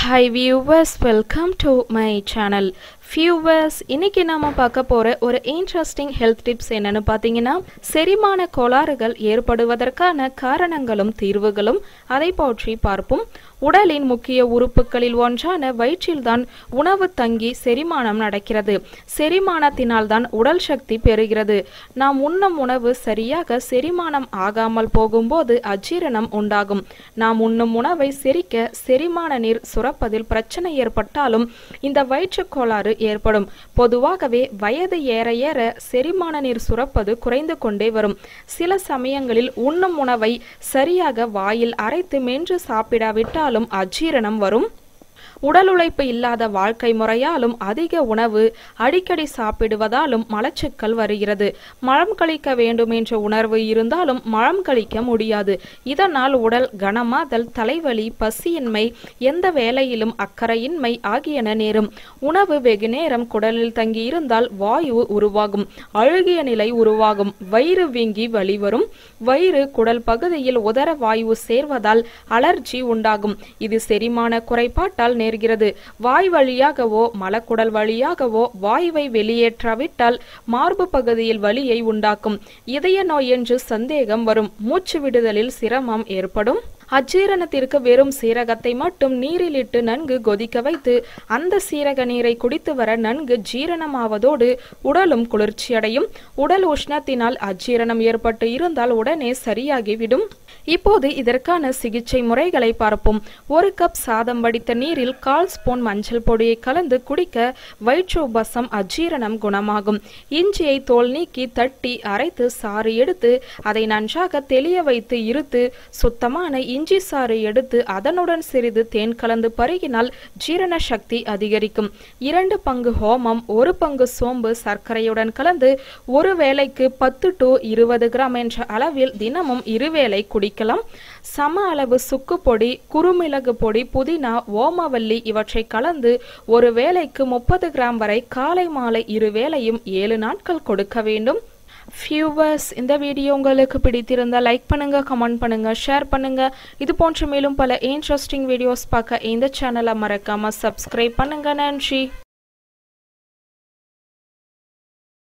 hi viewers welcome to my channel viewers இன்னைக்கு நாம பார்க்க போற ஒரு இன்ட்ரெஸ்டிங் ஹெல்த் டிப்ஸ் என்னன்னு பார்த்தீங்கன்னா செரிமான கோளாறுகள் ஏற்படுவதற்கான காரணங்களும் தீர்வுகளும் அதை பற்றி பார்ப்போம் உடலின் முக்கிய உறுப்புகளில் ஒன்றான வயிற்றில்தான் உணவு தங்கி செரிமானம் நடக்கிறது செரிமானத்தினால் தான் உடல் சக்தி பெறுகிறது நாம் உண்ணும் உணவு சரியாக செரிமானம் ஆகாமல் போகும்போது அஜீரணம் உண்டாகும் நாம் உண்ணும் உணவை செரிக்க செரிமான நீர் சுரப்பதில் பிரச்சனை ஏற்பட்டாலும் இந்த வயிற்றுக் கோளாறு ஏற்படும் பொதுவாகவே வயது ஏற ஏற செரிமான நீர் சுரப்பது குறைந்து கொண்டே வரும் சில சமயங்களில் உண்ணும் உணவை சரியாக வாயில் அரைத்து மென்று சாப்பிடாவிட்டாலும் அஜீரணம் வரும் உடல் உழைப்பு இல்லாத வாழ்க்கை முறையாலும் அதிக உணவு அடிக்கடி சாப்பிடுவதாலும் மலச்சிக்கல் வருகிறது மலம் கழிக்க வேண்டும் என்ற உணர்வு இருந்தாலும் மலம் கழிக்க முடியாது இதனால் உடல் கனமாதல் தலைவலி பசியின்மை எந்த வேலையிலும் அக்கறையின்மை ஆகியன நேரும் உணவு வெகு நேரம் குடலில் தங்கி இருந்தால் வாயு உருவாகும் அழுகிய நிலை உருவாகும் வயிறு வீங்கி வலி வரும் வயிறு குடல் பகுதியில் உதர வாயு சேர்வதால் அலர்ஜி உண்டாகும் இது செரிமான குறைபாட்டால் நேர்கிறது வாய் வழியாகவோ மலக்குடல் வழியாகவோ வாயுவை வெளியேற்றாவிட்டால் மார்பு பகுதியில் வலியை உண்டாக்கும் இதய நோய் என்று சந்தேகம் வரும் மூச்சு விடுதலில் சிரமம் ஏற்படும் அஜீரணத்திற்கு வெறும் சீரகத்தை மட்டும் நீரில் இட்டு நன்கு கொதிக்க வைத்து அந்த சீரக நீரை குடித்து வர நன்கு ஜீரணமாவதோடு உடலும் குளிர்ச்சியடையும் உடல் உஷ்ணத்தினால் அஜீரணம் ஏற்பட்டு இருந்தால் உடனே சரியாகிவிடும் இப்போது இதற்கான சிகிச்சை முறைகளை பார்ப்போம் ஒரு கப் சாதம் வடித்த நீரில் கால் ஸ்பூன் மஞ்சள் பொடியை கலந்து குடிக்க வயிற்று உபசம் அஜீரணம் குணமாகும் இஞ்சியை தோல் நீக்கி தட்டி அரைத்து சாறு எடுத்து அதை நன்றாக தெளிய வைத்து இருத்து சுத்தமான இஞ்சி சாறு எடுத்து அதனுடன் சிறிது தேன் கலந்து பருகினால் ஜீரண சக்தி அதிகரிக்கும் இரண்டு பங்கு ஹோமம் ஒரு பங்கு சோம்பு சர்க்கரையுடன் கலந்து ஒரு வேளைக்கு பத்து டு இருபது கிராம் என்ற அளவில் தினமும் இருவேளை குடிக்கலாம் சம அளவு சுக்கு பொடி குறுமிளகு பொடி புதினா ஓமவல்லி இவற்றை கலந்து ஒரு வேளைக்கு முப்பது கிராம் வரை காலை மாலை இரு வேளையும் ஏழு நாட்கள் கொடுக்க வேண்டும் வியூவர்ஸ் இந்த வீடியோ உங்களுக்கு பிடித்திருந்தால் லைக் பண்ணுங்க கமெண்ட் பண்ணுங்க ஷேர் பண்ணுங்க இது போன்ற மேலும் பல இன்ட்ரெஸ்டிங் வீடியோஸ் பார்க்க இந்த சேனலை மறக்காம சப்ஸ்கிரைப் பண்ணுங்க நன்றி